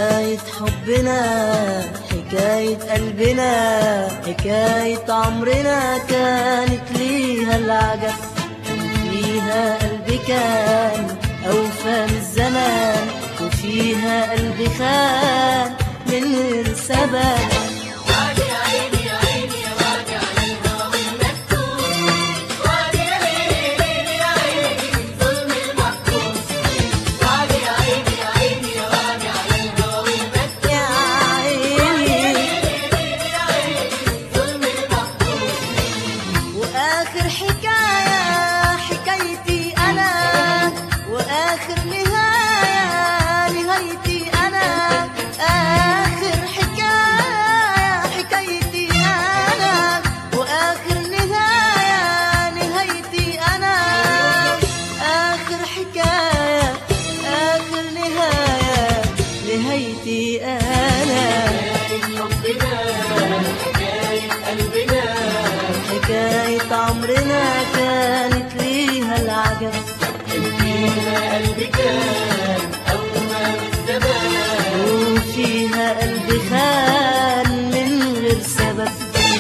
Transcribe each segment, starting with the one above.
حكاية حبنا حكاية قلبنا حكاية عمرنا كانت ليها العجب فيها قلبي كان أوفى من الزمان وفيها قلبي خان من غير سبب يا عيني واخر حكايه حكايتي انا واخر نهايه نهايتي انا اخر حكايه حكايتي انا واخر نهايه نهايتي انا اخر حكايه اخر نهايه نهايتي انا حكاية عمرنا كانت ليها العجب وفيها قلبي خان من غير سبب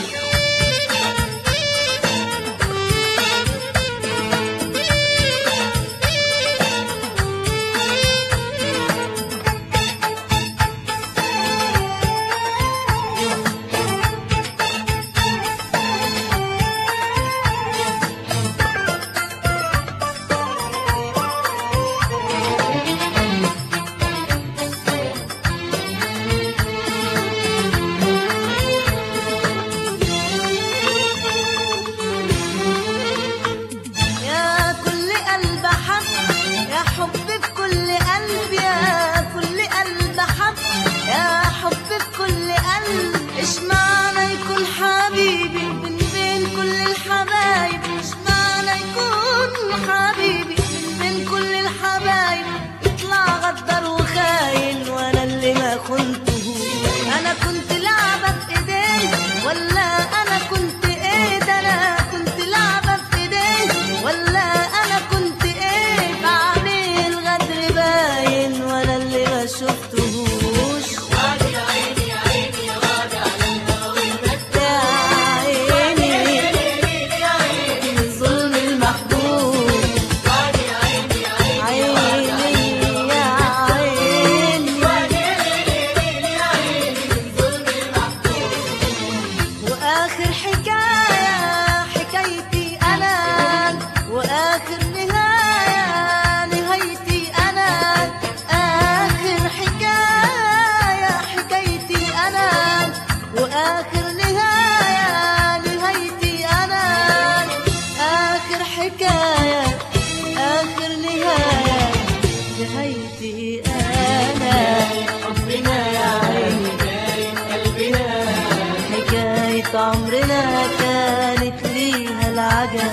يا كل قلب حب يا حب بكل قلب يا كل قلب حب يا حب بكل قلب ايش معنى يكون حبيبي من بين كل الحبايب ايش معنى يكون حبيبي من بين كل الحبايب يطلع غدر وخاين وانا اللي ما خنته انا كنت لعبة في ايديه ولا انا كنت ايه ده انا كنت لعبة في ايديه ولا انا كنت ايه بعمل غدر باين وانا اللي ما شفتهوش يا عيني من ظلم المحبوب عيني يا عيني واخر حكايه حكايتي انا واخر نهايه نهايتي انا اخر حكايه حكايتي انا واخر نهايه نهايتي انا اخر حكايه اخر نهايه نهايتي انا حبنا يا عيني حكاية عمرنا كانت ليها العجب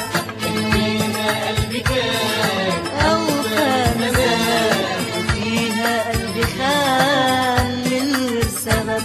أوفى من زمان وفيها قلبي خان من غير سبب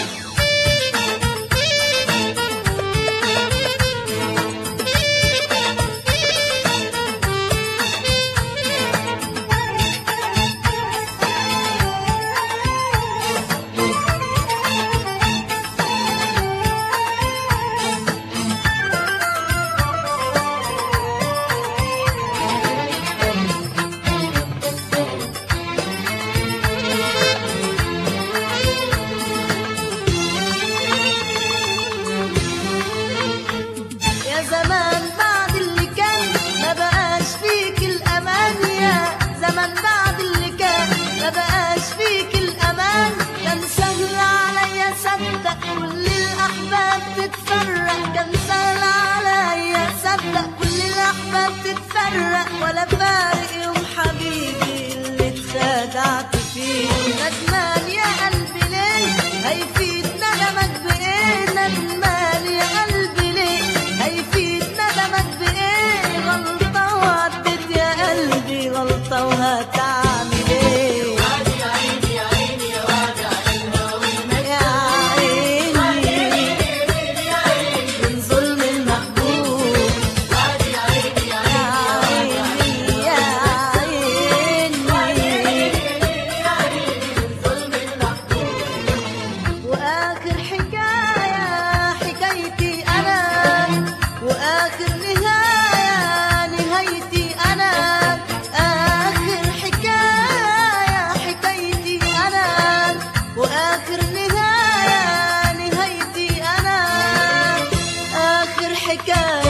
يا زمان بعد اللي كان ما بقاش فيك الأمان يا زمان بعد اللي كان ما بقاش فيك الأمان كان سهل عليا صدق كل الأحباب تتفرق كان سهل عليا صدق كل الأحباب تتفرق ولا فارق يوم حبيبي اللي اتخدعت فيه ندمان يا قلبي ليه هيفيد ندمك بإيه ندمان يا قلبي ليه هيفيد ندمك بإيه غلطة وعدت يا قلبي غلطة وهتعمل إيه يا عيني من ظلم المحبوب يا عيني يا الحكاية